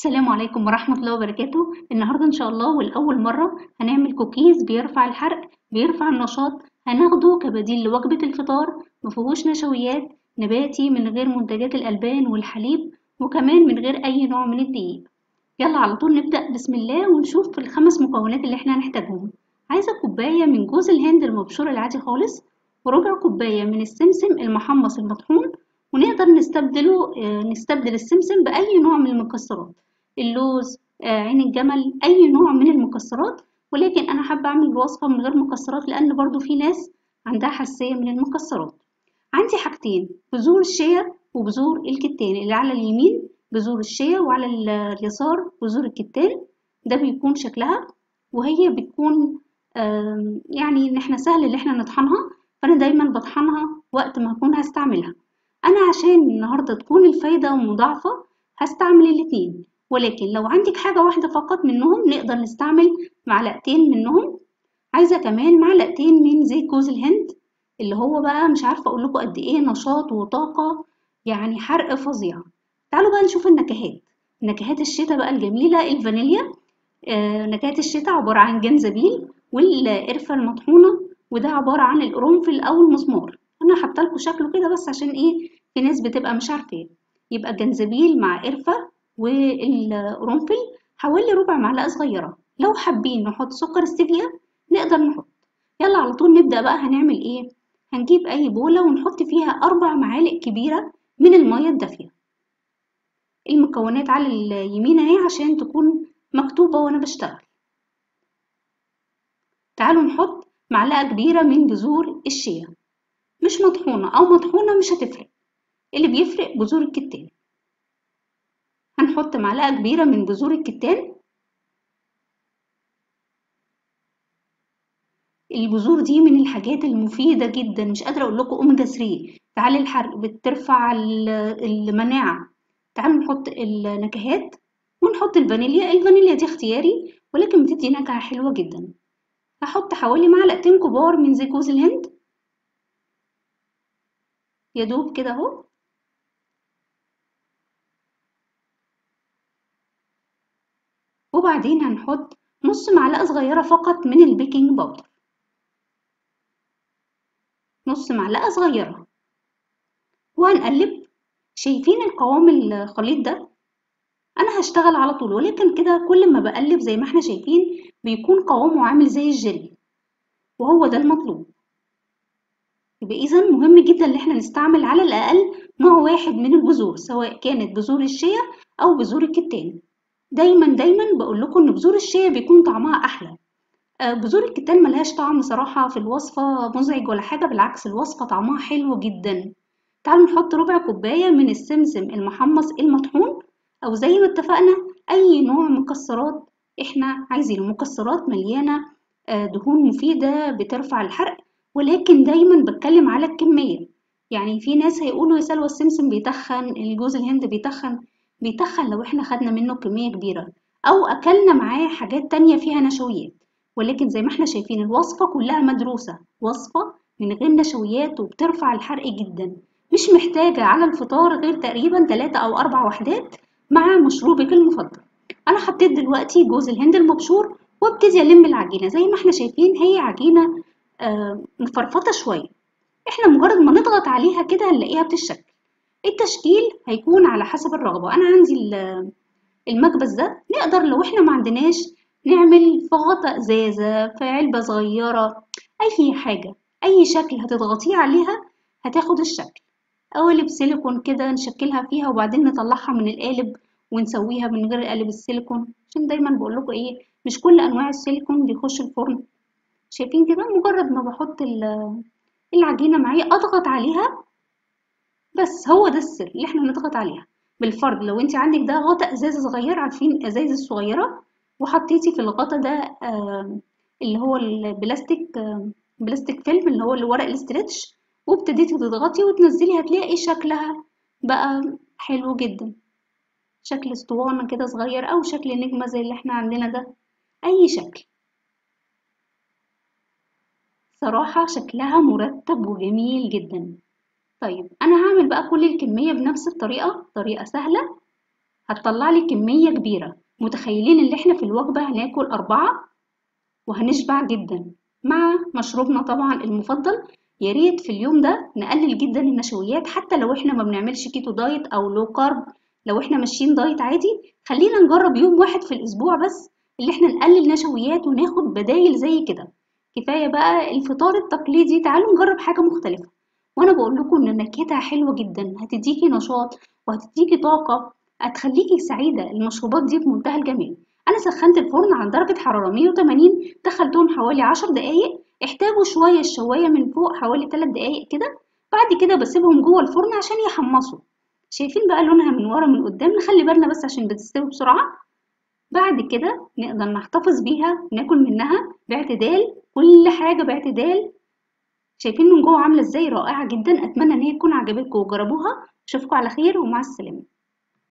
السلام عليكم ورحمة الله وبركاته النهاردة إن شاء الله والأول مرة هنعمل كوكيز بيرفع الحرق بيرفع النشاط هناخده كبديل لوجبة الفطار مفيهوش نشويات نباتي من غير منتجات الألبان والحليب وكمان من غير أي نوع من الدقيق يلا على طول نبدأ بسم الله ونشوف الخمس مكونات اللي احنا هنحتاجهم عايزة كوباية من جوز الهند المبشور العادي خالص وربع كوباية من السمسم المحمص المطحون ونقدر نستبدله نستبدل السمسم بأي نوع من المكسرات اللوز عين الجمل أي نوع من المكسرات ولكن أنا حابة أعمل الوصفة من غير مكسرات لأن برضو في ناس عندها حساسية من المكسرات عندي حاجتين بذور الشيا وبذور الكتان اللي على اليمين بذور الشيا وعلى اليسار بذور الكتان ده بيكون شكلها وهي بتكون يعني ان احنا سهل ان احنا نطحنها فانا دايما بطحنها وقت ما اكون هستعملها انا عشان النهاردة تكون الفايدة مضاعفة هستعمل الاتنين ولكن لو عندك حاجة واحدة فقط منهم نقدر نستعمل معلقتين منهم عايزة كمان معلقتين من زيت جوز الهند اللي هو بقى مش عارفة اقول لكم قد ايه نشاط وطاقة يعني حرق فظيع تعالوا بقى نشوف النكهات نكهات الشتاء بقى الجميلة الفانيليا آه نكهات الشتاء عبارة عن جنزبيل والقرفة المطحونة وده عبارة عن القرنفل أو المزمار أنا حاطة لكم شكله كده بس عشان إيه في ناس بتبقى مش عارفاه يبقى جنزبيل مع قرفة والقرنفل حوالي ربع معلقة صغيرة لو حابين نحط سكر ستيفيا نقدر نحط يلا على طول نبدأ بقى هنعمل إيه هنجيب أي بولة ونحط فيها أربع معالق كبيرة من المية الدافية المكونات على اليمين اهي عشان تكون مكتوبة وأنا بشتغل تعالوا نحط معلقة كبيرة من بذور الشيا مش مطحونة أو مطحونة مش هتفرق اللي بيفرق بذور الكتان هنحط معلقة كبيرة من بذور الكتان البذور دي من الحاجات المفيدة جدا مش قادرة أقول لكم أوميجا 3 تعالي الحرق بترفع المناعة تعالوا نحط النكهات ونحط الفانيليا الفانيليا دي اختياري ولكن بتدي نكهة حلوة جدا هحط حوالي معلقتين كبار من زيت جوز الهند يدوب كده اهو وبعدين هنحط نص معلقة صغيرة فقط من البيكنج باودر نص معلقة صغيرة وهنقلب شايفين القوام الخليط ده انا هشتغل على طول ولكن كده كل ما بقلب زي ما احنا شايفين بيكون قوامه عامل زي الجل وهو ده المطلوب يبقى اذا مهم جدا ان احنا نستعمل على الاقل نوع واحد من البذور سواء كانت بذور الشيا او بذور الكتان دايما دايما بقول لكم ان بذور الشيا بيكون طعمها احلى بذور الكتان ملهاش طعم بصراحة في الوصفة مزعج ولا حاجة بالعكس الوصفة طعمها حلو جدا تعالوا نحط ربع كوباية من السمسم المحمص المطحون أو زي ما اتفقنا أي نوع مكسرات إحنا عايزينه مكسرات مليانة دهون مفيدة بترفع الحرق ولكن دايما بتكلم على الكمية يعني في ناس هيقولوا يا سلوى السمسم بيتخن الجوز الهند بيتخن بيتخن لو احنا خدنا منه كمية كبيرة أو أكلنا معاه حاجات تانية فيها نشويات ولكن زي ما احنا شايفين الوصفة كلها مدروسة وصفة من غير نشويات وبترفع الحرق جدا مش محتاجة على الفطار غير تقريبا 3 أو 4 وحدات مع مشروبك المفضل أنا حطيت دلوقتي جوز الهند المبشور وابتدي ألم العجينة زي ما احنا شايفين هي عجينة آه مفرفطة شوية احنا مجرد ما نضغط عليها كده هنلاقيها بتتشكل التشكيل هيكون على حسب الرغبة أنا عندي المكبس ده نقدر لو احنا ما عندناش نعمل في غطا ازازة في علبة صغيرة أي حاجة أي شكل هتضغطيه عليها هتاخد الشكل قوالب سيليكون كده نشكلها فيها وبعدين نطلعها من القالب ونسويها من غير قالب السيليكون عشان دايما بقول لكم ايه مش كل انواع السيليكون بيخش الفرن شايفين كده مجرد ما بحط العجينه معايا اضغط عليها بس هو ده السر اللي احنا نضغط عليها بالفرض لو انت عندك ده غطا ازازه صغير عارفين الازايز الصغيره وحطيتي في الغطا ده آه اللي هو البلاستيك آه بلاستيك فيلم اللي هو الورق الاسترتش وابتديتي تضغطي وتنزلي هتلاقي شكلها بقى حلو جدا شكل اسطوانة كده صغير أو شكل نجمة زي اللي احنا عندنا ده أي شكل صراحة شكلها مرتب وجميل جدا طيب أنا هعمل بقى كل الكمية بنفس الطريقة طريقة سهلة هتطلع لي كمية كبيرة متخيلين اللي احنا في الوجبة هناكل أربعة وهنشبع جدا مع مشروبنا طبعا المفضل يا ريت في اليوم ده نقلل جدا النشويات حتى لو احنا ما بنعملش كيتو دايت او لو كارب لو احنا ماشيين دايت عادي خلينا نجرب يوم واحد في الاسبوع بس اللي احنا نقلل نشويات وناخد بدايل زي كده كفايه بقى الفطار التقليدي تعالوا نجرب حاجه مختلفه وانا بقول لكم ان نكهتها حلوه جدا هتديكي نشاط وهتديكي طاقه هتخليكي سعيده المشروبات دي في منتهى الجمال انا سخنت الفرن عند درجه حراره 180 دخلتهم حوالي 10 دقايق احتاجوا شويه الشوايه من فوق حوالي 3 دقايق كده بعد كده بسيبهم جوه الفرن عشان يحمصوا شايفين بقى لونها من ورا من قدام نخلي بالنا بس عشان بتستوي بسرعه بعد كده نقدر نحتفظ بيها وناكل منها باعتدال كل حاجه باعتدال شايفين من جوه عامله ازاي رائعه جدا اتمنى ان هي تكون عجبتكم وجربوها اشوفكم على خير ومع السلامه